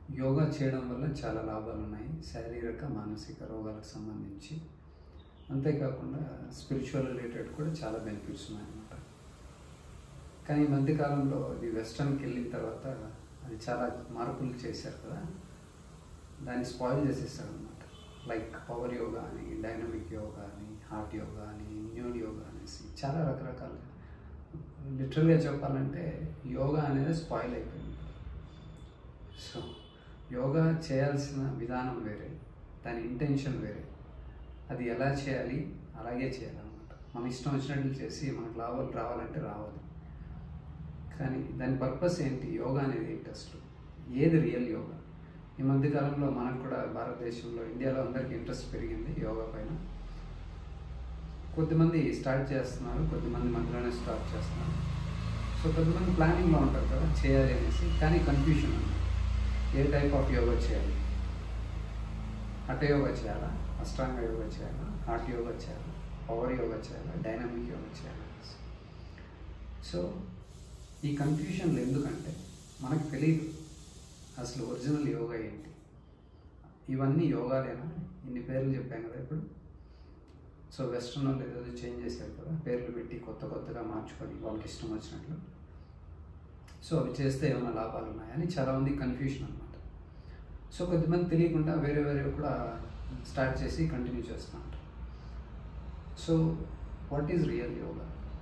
యోగా చేయడం వల్ల చాలా లాభాలు ఉన్నాయి శారీరక మానసిక రోగాలకు సంబంధించి అంతేకాకుండా స్పిరిచువల్ రిలేటెడ్ కూడా చాలా బెనిఫిట్స్ ఉన్నాయన్నమాట కానీ ఈ మధ్యకాలంలో ఇది వెస్టర్న్కి వెళ్ళిన తర్వాత అది చాలా మార్పులు చేశారు కదా దాన్ని స్పాయిల్ చేసేసారు అనమాట లైక్ పవర్ యోగా అని డైనమిక్ యోగా అని హార్ట్ యోగా అని న్యూడ్ యోగా అనేసి చాలా రకరకాలుగా లిటరల్గా చెప్పాలంటే యోగా అనేది స్పాయిల్ అయిపోయింది సో యోగా చేయాల్సిన విధానం వేరే దాని ఇంటెన్షన్ వేరే అది ఎలా చేయాలి అలాగే చేయాలన్నమాట మన ఇష్టం వచ్చినట్లు చేసి మనకు లాభాలు రావాలంటే రావాలి కానీ దాని పర్పస్ ఏంటి యోగా అనేది ఏంటి అసలు ఏది రియల్ యోగా ఈ మధ్య కాలంలో మనకు కూడా భారతదేశంలో ఇండియాలో అందరికీ ఇంట్రెస్ట్ పెరిగింది యోగా పైన కొద్దిమంది స్టార్ట్ చేస్తున్నారు కొద్దిమంది మధ్యలోనే స్టార్ట్ చేస్తున్నారు సో కొద్దిమంది ప్లానింగ్లో ఉంటారు కదా చేయాలి అనేసి కానీ కన్ఫ్యూషన్ ఉంది ఏ టైప్ ఆఫ్ యోగా చేయాలి హఠ యోగా చేయాలా అష్టాంగ యోగా చేయాలా హార్ట్ యోగా చేయాలా పవర్ యోగా చేయాలా డైనమిక్ యోగా చేయాలా అనేసి సో ఈ కన్ఫ్యూషన్లు ఎందుకంటే మనకు తెలియదు అసలు ఒరిజినల్ యోగా ఏంటి ఇవన్నీ యోగాలేనా ఇన్ని పేర్లు చెప్పాం కదా ఇప్పుడు సో వెస్ట్రన్ వాళ్ళు ఏదో చేంజ్ చేశారు కదా పేర్లు పెట్టి కొత్త కొత్తగా మార్చుకొని వాళ్ళకి ఇష్టం వచ్చినట్లు సో అవి చేస్తే ఏమైనా లాభాలు ఉన్నాయని చాలామంది కన్ఫ్యూషన్ అనమాట సో కొద్దిమంది తెలియకుండా వేరే వేరే కూడా స్టార్ట్ చేసి కంటిన్యూ చేస్తూ ఉంటారు so what is real yoga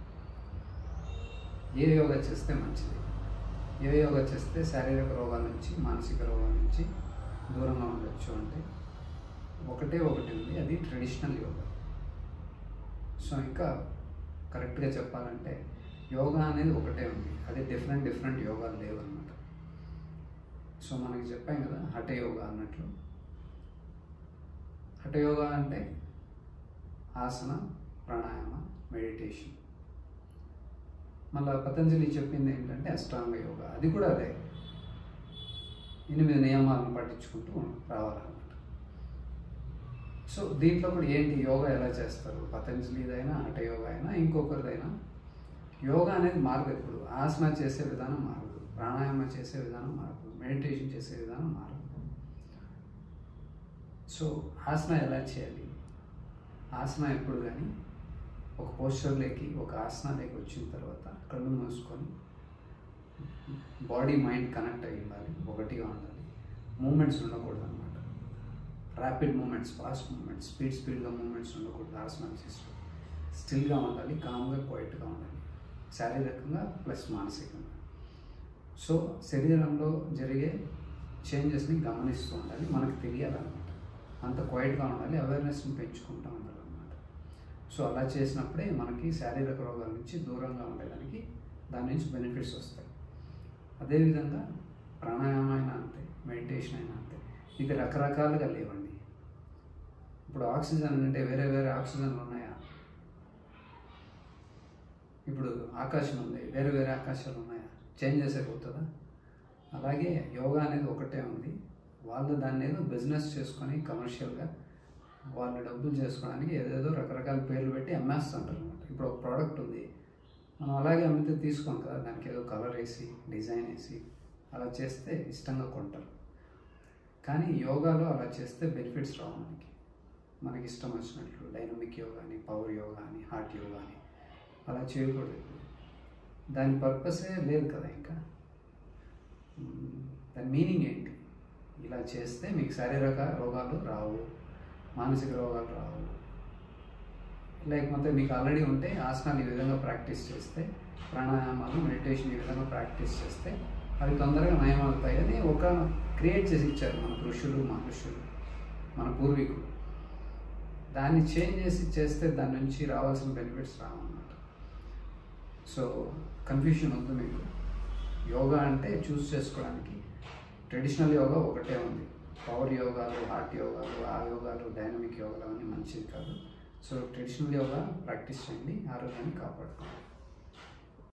ఏ యోగా చేస్తే మంచిది ఏ యోగా చేస్తే శారీరక రోగాల నుంచి మానసిక రోగాల నుంచి దూరంగా ఉండొచ్చు అంటే ఒకటే ఒకటి ఉంది అది ట్రెడిషనల్ యోగా సో ఇంకా కరెక్ట్గా చెప్పాలంటే యోగా అనేది ఒకటే ఉంది అది డిఫరెంట్ డిఫరెంట్ యోగాలు లేవు అనమాట సో మనకి చెప్పాం కదా హఠ యోగా అన్నట్లు హఠ యోగా అంటే ఆసన ప్రాణాయామ మెడిటేషన్ మళ్ళీ పతంజలి చెప్పింది ఏంటంటే అష్టాంగ యోగా అది కూడా అదే ఎనిమిది నియమాలను పాటించుకుంటూ రావాలన్నమాట సో దీంట్లో కూడా ఏంటి యోగా ఎలా చేస్తారు పతంజలిదైనా హఠ యోగా అయినా ఇంకొకరిదైనా యోగా అనేది మారదు ఇప్పుడు ఆసన చేసే విధానం మారదు ప్రాణాయామ చేసే విధానం మారదు మెడిటేషన్ చేసే విధానం మారదు సో ఆసన ఎలా చేయాలి ఆసన ఎప్పుడు కానీ ఒక పోస్చర్లోకి ఒక ఆసనాలోకి వచ్చిన తర్వాత కళ్ళు మూసుకొని బాడీ మైండ్ కనెక్ట్ అయి ఉండాలి ఒకటిగా ఉండాలి మూమెంట్స్ ఉండకూడదు అనమాట rapid movements fast movements speed స్పీడ్గా మూమెంట్స్ ఉండకూడదు ఆసనం చేస్తూ స్టిల్గా ఉండాలి కామ్గా క్వైట్గా ఉండాలి శారీరకంగా ప్లస్ మానసికంగా సో శరీరంలో జరిగే చేంజెస్ని గమనిస్తూ ఉండాలి మనకు తెలియాలన్నమాట అంత క్వైట్గా ఉండాలి అవేర్నెస్ని పెంచుకుంటూ ఉండాలన్నమాట సో అలా చేసినప్పుడే మనకి శారీరక రోగాల నుంచి దూరంగా ఉండేదానికి దాని నుంచి బెనిఫిట్స్ వస్తాయి అదేవిధంగా ప్రాణాయామం అయినా అంతే మెడిటేషన్ అయినా అంతే ఇది రకరకాలుగా లేవండి ఇప్పుడు ఆక్సిజన్ అంటే వేరే వేరే ఆక్సిజన్లు ఉన్నాయా ఇప్పుడు ఆకాశం ఉంది వేరే వేరే ఆకాశాలు ఉన్నాయా చేంజ్ చేసేపోతుందా అలాగే యోగా అనేది ఒకటే ఉంది వాళ్ళు దాన్ని ఏదో బిజినెస్ చేసుకొని కమర్షియల్గా వాళ్ళు డబ్బులు చేసుకోవడానికి ఏదేదో రకరకాల పేర్లు పెట్టి అమ్మేస్తుంటారు అనమాట ఇప్పుడు ఒక ప్రోడక్ట్ ఉంది మనం అలాగే అమ్మితే తీసుకోం కదా దానికి ఏదో కలర్ వేసి డిజైన్ వేసి అలా చేస్తే ఇష్టంగా కొంటారు కానీ యోగాలో అలా చేస్తే బెనిఫిట్స్ రావు మనకి మనకి ఇష్టం వచ్చినట్లు డైనమిక్ యోగా అని పవర్ యోగా అని హార్ట్ యోగా అని అలా చేయకూడదు దాని పర్పసే లేదు కదా ఇంకా మ్మ్. దాని మీనింగ్ ఏంటి ఇలా చేస్తే మీకు శారీరక రోగాలు రావు మానసిక రోగాలు రావు లేకపోతే మీకు ఆల్రెడీ ఉంటే ఆసనాలు ఈ విధంగా ప్రాక్టీస్ చేస్తే ప్రాణాయామాలు మెడిటేషన్ ఈ విధంగా ప్రాక్టీస్ చేస్తే అవి తొందరగా నయమవుతాయి అని ఒక క్రియేట్ చేసి ఇచ్చారు మన ఋషులు మహర్షులు మన పూర్వీకులు దాన్ని చేంజ్ చేసి చేస్తే దాని నుంచి రావాల్సిన బెనిఫిట్స్ రావన్నమాట సో కన్ఫ్యూషన్ వద్దు మీకు యోగా అంటే చూస్ చేసుకోవడానికి ట్రెడిషనల్ యోగా ఒకటే ఉంది పవర్ యోగాలు హార్ట్ యోగాలు ఆ యోగాలు డైనమిక్ యోగాలు అవన్నీ మంచిది కాదు సో ట్రెడిషనల్ యోగా ప్రాక్టీస్ చేయండి ఆరోగ్యాన్ని కాపాడుకోండి